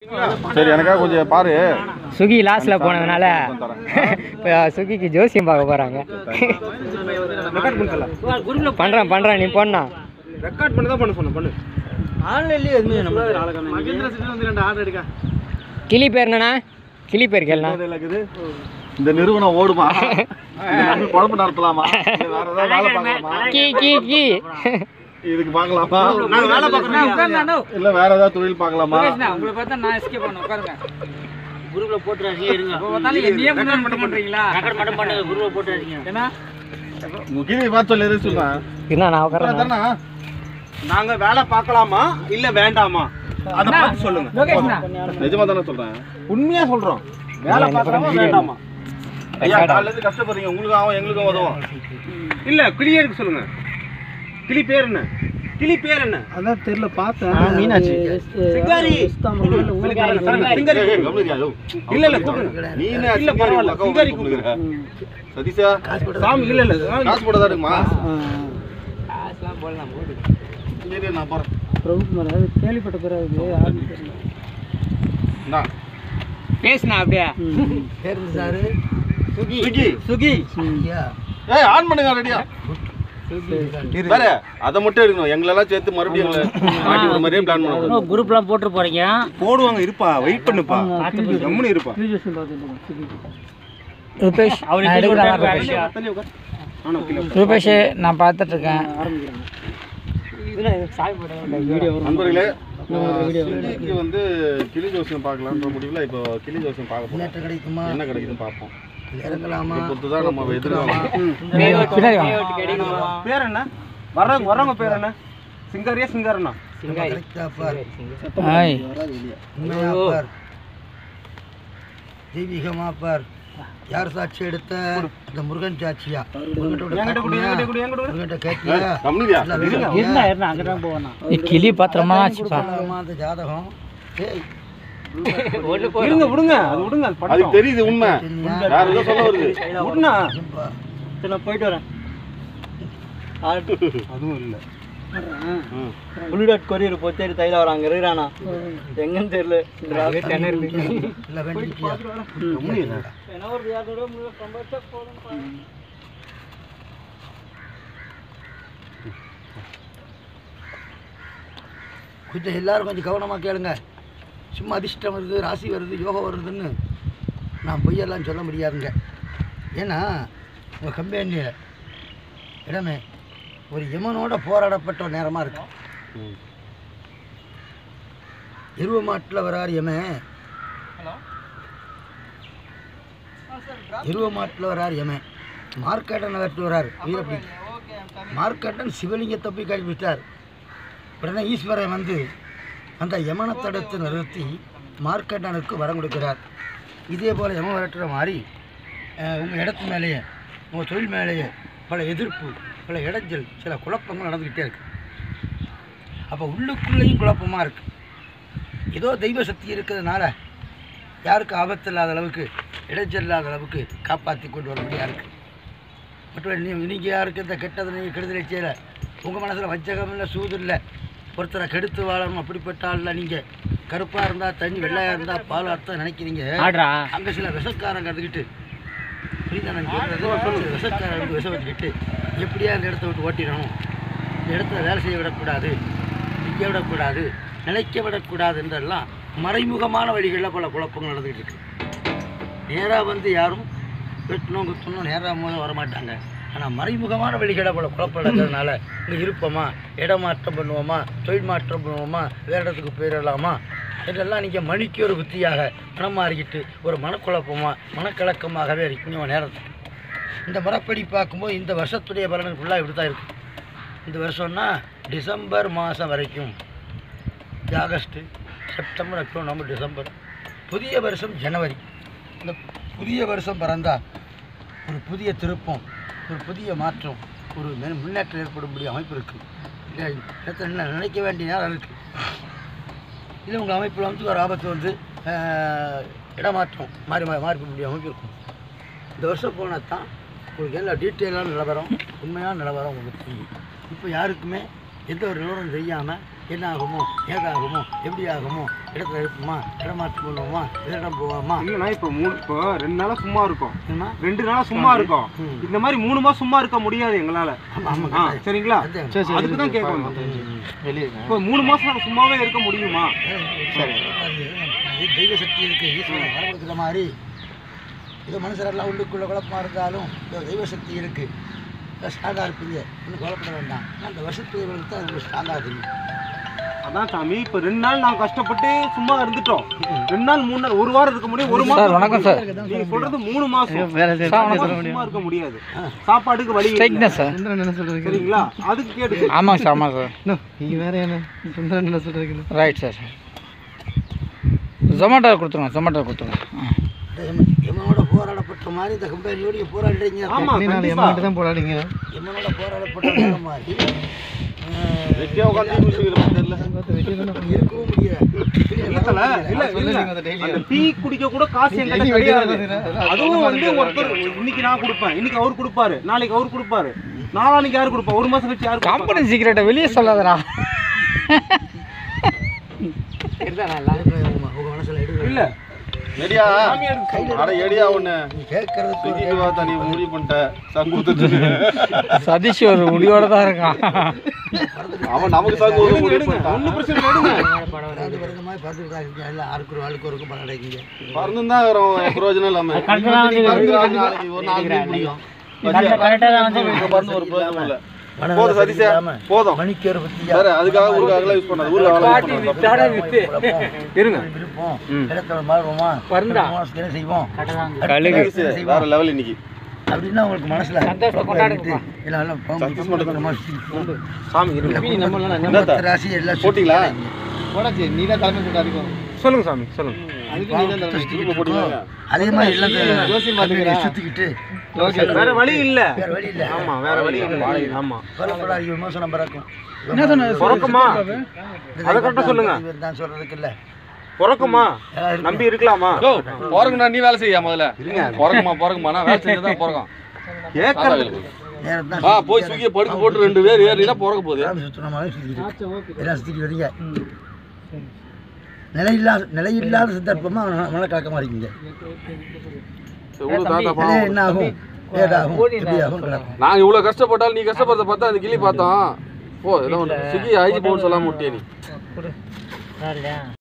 சரி எனக்காக கொஞ்சம் பாரு சுகி லாஸ்ட்ல போனதுனால இப்போ சுகிக்கு ஜோசியம் பார்க்க போறாங்க பண்றேன் பண்றேன் நீ போனா ரெக்கார்ட் பண்ணி தான் பண்ண சொன்னேன் பண்ணு ஆன்லைன்லயே எதுவுமே நம்ம மகேந்திர சிட்டி வந்து ரெண்டு ஆர்டர் எடுக்க கிளி பேர் என்னண்ணா கிளி பேர் கேளுண்ணா இதுல இருக்குது. இந்த நிறுவனம் ஓடுமா இதை நம்பி குழம்பு நடத்தலாமா இல்ல வேற ஏதாவது வேலை பார்க்கலாமா கீ கீ கீ இதுக்கு பார்க்கலாமா நாங்க வேலை பார்க்குறோம் இல்ல வேற ஏதாவது தொழில் பார்க்கலாமா உங்களை பார்த்தா நான் எஸ்கேப் பண்ண உட்காருங்க குரூப்ல போட்டுறாதீங்க இருங்க பார்த்தாலும் என்னையே முன்னாடி மட்டும் பண்றீங்களா ரெக்கார்ட் மட்டும் பண்ணுங்க குரூப்ல போட்டுறாதீங்க ஏன்னா உங்க கீழே பார்த்து சொல்லி எதுவும் சொல்லுவேன் என்ன நான் உட்காரேன் தானே நாங்க வேலை பார்க்கலாமா இல்ல வேண்டாமா அத பார்த்து சொல்லுங்க நிஜமா தானே சொல்றேன் உண்மையா சொல்றோம் வேலை பார்க்கலாமா வேண்டாமா ஐயா காலையில இருந்து கஷ்டப்படுறீங்க உங்களுக்கும் ஆகும் எங்களுக்கும் உதவும் இல்ல கிளியருக்கு சொல்லுங்க கிளி பேர் என்ன கிளி பேர் என்ன அதான் தெரியல பார்த்தேன் மீனாட்சி சிங்காரி சிங்காரி ஏய், கம்முனியா, யோ. இல்ல இல்ல கூப்பிடுங்க நீனே இல்ல, சிங்காரி பரவாயில்ல, அக்காவை சிங்காரி கூப்பிடுகிற. சதீஷா சாமி இல்ல இல்ல காசு போட இருக்குமா சரி நான் போறேன் பிரபுகுமார் அது கேள்விப்பட்ட பிறகு யாருன்னு தெரியல இந்தா. பேசுனா அப்படியே சுகி சுகி ஏய் ஆன் பண்ணுங்க ரெடியா வேற அதை மட்டும் எடுக்கணும் எங்களெல்லாம் சேர்த்து மறுபடியும் எங்களை மாட்டி விடுற மாதிரியே பிளான் பண்ணணும் குரூப்லாம் போட்டு போறீங்க போடுவாங்க இருப்பா வெயிட் பண்ணுப்பா கம்முனு இருப்பா கிரிஜேஷன் பார்த்துட்டு ரூபேஷ் நான் எடுக்கிறேன் ரூபேஷ் தள்ளி உட்கார் நானும் கீழே ரூபேஷ் நான் பார்த்துட்டு இருக்கேன் நண்பர்களே சுகிக்கு வந்து கிளி ஜோசியம் பார்க்கலான்ற முடிவில் இப்போ கிளி ஜோசியம் பார்க்க போகிறோம் என்ன கிடைக்குதுன்னு பார்ப்போம் இதை பொறுத்து தான் நம்ம எதிர்காலம் பின்னாடி வாங்க. பேர் என்ன வர்றவங்க வர்றவங்க பேர் என்ன சிங்காரியா சிங்காரனா ஆய் தெய்வீகமா பார் யார் சாட்சி எடுத்த அந்த முருகன் சாட்சியா என்கிட்ட கொடு என்கிட்ட கொடு என்கிட்ட கொடு முருகன் கேட்டியா கம்மியா இருந்தா இருந்தா அங்கதான் போவேன் நீ கிளி பத்திரமா வச்சுப்பா அந்த ஜாதகம் ஏய், இருங்க விடுங்க அது விடுங்க அது அதுக்கு படட்டும். தெரியுது உண்மை வேற ஏதோ சொல்ல வருது விடுண்ணா ஏம்பா, சரி நான் போயிட்டு வரேன் அதுவும் இல்ல புளி டாட் கொரியர் போச்சு தைல வர அங்க இருக்கிறானா எங்கன்னு தெரியல இல்ல வேண்டிக்கிட்டியா கொஞ்சம் எல்லாரும் கொஞ்சம் கவனமா கேளுங்க சும்மா அதிர்ஷ்டம் வருது ராசி வருது யோகம் வருதுன்னு நான் பொய்யெல்லாம் சொல்ல முடியாதுங்க ஏன்னா உங்கள் கம்பெனியில் இடமே ஒரு யமனோட போராடப்பட்ட ஒரு நேரமாக இருக்கு எருவ மாட்டில் வரார் யமன் எருவ மாட்டில் வரார் யமன் மார்க்கெட்டன் நகர்த்து வரார் வீரப்படி மார்க்கெட்டன் சிவலிங்கத்தை போய் கழிப்பிட்டார் உடனே ஈஸ்வரன் வந்து அந்த யமனை தடுத்து நிறுத்தி மார்க்கெட்டனுக்கு வரம் கொடுக்கிறார் இதே போல் யம விரட்டுற மாதிரி உங்கள் இடத்து மேலேயே உங்கள் தொழில் மேலேயே பல எதிர்ப்பு பல இடைஞ்சல் சில குழப்பங்கள் நடந்துக்கிட்டே இருக்கு அப்போ உள்ளுக்குள்ளேயும் குழப்பமாக இருக்கு ஏதோ தெய்வ சக்தி இருக்கிறதுனால யாருக்கும் ஆபத்து இல்லாத அளவுக்கு இடைஞ்சல் இல்லாத அளவுக்கு காப்பாற்றி கொண்டு வர முடியா இருக்கு மற்றும் நீ நீங்கள் யாருக்கு இந்த கெட்டதை நீங்கள் கெடுதலை செய்யலை உங்கள் மனசில் வஞ்சகம் இல்லை சூது இல்லை ஒருத்தரை கெடுத்து வாழணும் அப்படிப்பட்ட ஆளில் நீங்கள் கருப்பாக இருந்தால் தண்ணி வெள்ளையாக இருந்தால் பால் அர்த்தம் நினைக்கிறீங்க ஆடுறா அங்கே சில விஷக்காரங்க இருந்துக்கிட்டு புரியுதா நான் சொல்றது? சில விஷக்காரங்க வந்து விஷம் வச்சுக்கிட்டு எப்படியா அந்த இடத்த விட்டு ஓட்டிடணும் இந்த இடத்துல வேலை செய்ய விடக்கூடாது நிற்க விடக்கூடாது நிலைக்க விடக்கூடாது என்றெல்லாம் மறைமுகமான வழிகளில் பல குழப்பங்கள் நடந்துக்கிட்டு இருக்கு நேராக வந்து யாரும் வெட்டணும் குத்தணும் நேராக போது வரமாட்டாங்க ஆனால் மறைமுகமான வழிகளை பல குழப்பம் நடக்கிறதுனால இங்கே இருப்போமா இடமாற்றம் பண்ணுவோமா தொழில் மாற்றம் பண்ணுவோமா வேறு இடத்துக்கு போயிடலாமா இதெல்லாம் நீங்கள் மணிக்கு ஒரு புத்தியாக மனம் மாறிக்கிட்டு ஒரு மனக்குழப்பமாக மனக்கலக்கமாகவே இருக்கீங்க நேரத்தை இந்த முறைப்படி பார்க்கும்போது இந்த வருஷத்துடைய பலன் ஃபுல்லாக இப்படி தான் இருக்குது இந்த வருஷம்னா டிசம்பர் மாதம் வரைக்கும் இது August September October November December புதிய வருஷம் ஜனவரி இந்த புதிய வருஷம் பிறந்தா ஒரு புதிய திருப்பம் ஒரு புதிய மாற்றம் ஒரு மெ- முன்னேற்றம் ஏற்படும்படி அமைப்பு இருக்குது இல்லை இடத்துல என்ன நினைக்க வேண்டிய நேரம் இருக்குது இல்லை உங்கள் அமைப்பில் வந்து ஒரு ஆபத்து வந்து ஆஹ், இடமாற்றம் மாறி மாறி மாறி போக அமைப்பு இருக்கும் இந்த வருஷம் போனால் தான் உங்களுக்கு எல்லா டீட்டெயிலான நிலவரம் உண்மையான நிலவரம் உங்களுக்கு தெரியும் இப்போ யாருக்குமே எந்த ஒரு நிலவரம் தெரியாமல் என்ன ஆகுமோ ஏதாகுமோ எப்படி ஆகுமோ இடத்துல இருப்போமா இடமாற்றம் பண்ணுவோமா இடம் போவோமா இல்லைண்ணா இப்போ மூணு இப்போ ரெண்டு நாளா சும்மா இருக்கும் என்னம்மா ரெண்டு நாளா சும்மா இருக்கும் ம். இந்த மாதிரி மூணு மாசம் சும்மா இருக்க முடியாது எங்களால ஆமா ஆமா ஆ சரிங்களா அதான். அதுக்கு தான் கேட்க வந்தோம் இப்போ மூணு மாசம் நாங்க சும்மாவே இருக்க முடியுமா அது தெய்வ சக்தி இருக்கு ஈஸ்வரன் வரப்படுத்துற மாதிரி ஏதோ மனுஷரெல்லாம் உள்ளுக்குள்ள குழப்பமா இருந்தாலும் ஏதோ தெய்வ சக்தி இருக்கு ஸ்ட்ராங்காக இருப்பீங்க ஒன்றும் கவலைப்பட வேண்டாம் ஆனா அந்த வருஷத்துக்கு தான் உங்களுக்கு ஸ்ட்ராங்காக தெரியும் அதான் சாமி இப்போ ரெண்டு நாள் நாங்க கஷ்டப்பட்டு சும்மா இருந்துட்டோம் ரெண்டு நாள் மூணு நாள் ஒரு வாரம் இருக்க முடியும் ஒரு மாசம் வணக்கம் சார். இருக்க முடியும். நீங்க சொல்றது மூணு மாசம் சார், வணக்கம் மாசம் சும்மா இருக்க முடியாது சாப்பாட்டுக்கு வழி ஸ்ட்ரைக் இல்லை. தான் சார் சரிங்களா அதுக்கு கேட்டு ஆமாங்க சார் ஆமாங்க சார் நீங்க வேற என்ன சுந்தரம் என்ன சொல்றீங்க ரைட் சார் ஜொமேட்டோ கொடுத்துருங்க ஜொமேட்டோ கொடுத்துருங்க ஆ. எம- எமனோட போராடப்பட்ட மாதிரி இந்த கம்பெனியோட போராடுறீங்க ஆமா கண்டிப்பா எமனோட போராடப்பட்ட நேரம் மாதிரி ஆஹ், வெட்டியா உட்காந்து முடிச்சுக்கிறோம் தெரியல இருக்கவும் முடியாது இல்ல இல்ல இல்ல அந்த டீ குடிக்க கூட காசு என்கிட்ட கிடையாது அதுவும் வந்து ஒருத்தர் இன்னைக்கு நான் கொடுப்பேன் இன்னைக்கு அவர் கொடுப்பாரு நாளைக்கு அவர் கொடுப்பாரு நாளான்னைக்கு யாரு கொடுப்பா ஒரு மாசம் கழிச்சு யாரு கொடுப்பா? கம்பெனி சீக்கிரட்டை வெளியே சொல்லாதடா உங்க மனசுல எடுக்க இல்ல எடியா அட எடியா ஒண்ணு நீ கேட்கறதுக்கு ஒரு சுகிக்கு பார்த்தா நீ முடிவு பண்ணிட்ட சங்கு கொடுத்துட்டு சதீஷ் ஒரு முடிவோட தான் இருக்கான் அவன் நமக்கு சங்கு கொடுக்க எடுங்க முடிவு எடுங்க பண்ணிட்டான் ஒன்னும் பிரச்சனை இல்லை, எடுங்க பறந்து பறந்த மாதிரி பார்த்துட்டு தான் இருக்கீங்க எல்லாம் ஆளுக்கு ஒரு ஆளுக்கு ஒரு பணம் கிடைக்குங்க பறந்தும் தான் வரும் பிரயோஜனம் இல்லாம பறந்து நாளைக்கு ஒரு நாலு மீன் பிடிக்கும் இங்க பறந்து ஒரு பிரயோஜனம் இல்ல போதும் சதீஷா போதும் மணிக்கு ஒரு பத்தி வேற அதுக்காக ஊருக்காக யூஸ் பண்ணாது ஊர்ல வேலை யூஸ் பண்ணாது இருங்க விருப்பம் இடத்துல மாறுவோமா பறந்தா என்ன செய்வோம் கழுகு. அடுத்து என்ன செய்வோம்? வேற லெவல் இன்னைக்கு அப்படின்னா உங்களுக்கு மனசுல கொண்டாடிட்டு எல்லாம் எல்லாம் பாம்பு சந்தோஷமா சுத்தி நம்ம சுத்தி சாமி இருங்க என்னத்த? பத்து ராசி எல்லாம் போட்டிங்களா சொல்லுங்க சாமி சொல்லுங்க திரும்ப போட்டீங்களா அதே மாதிரி எல்லாம் கண்ணாடியை சுத்திக்கிட்டு வேற வழி இல்ல வேற வழி இல்ல ஆமா வேற வழி இல்ல ஆமா கொல்லப்படாது விமர்சனம் பிறக்கும் பிறக்குமா அதை கரெக்டா சொல்லுங்க தான் சொல்றதுக்கு இல்ல பிறக்குமா யாராவது நம்பி இருக்கலாமா யோ போறங்கண்ணா நீ வேலை செய்யா முதல்ல போறக்குமா போறக்குமா நான் வேலை செஞ்சதான் போறோம் கேட்கறது நேரம் தான் ஆ போய் சுகிய படுக்க போட்டு ரெண்டு பேர் ஏறினா பிறக்க போகுது கிராம சுத்தமாக சுத்திக்கிட்டு எல்லாம் சுத்திக்கிட்டு வரீங்க நிலையில்லாத நிலையில்லாத சந்தர்ப்பமா மனக்கலக்கமா இருக்கீங்க எவ்வளவு தாத்தா நிலை பாவம். என்ன ஆகும் ஏதாகும் எப்படி ஆகும் கிடக்கும் நாங்க இவ்வளவு கஷ்டப்பட்டாலும் நீ கஷ்டப்படுறத பார்த்தா அந்த கிளி பார்த்தோம் போ ஏதோ ஒன்று சுகி ஆயிச்சு போன்னு சொல்லாம விட்டியே நீ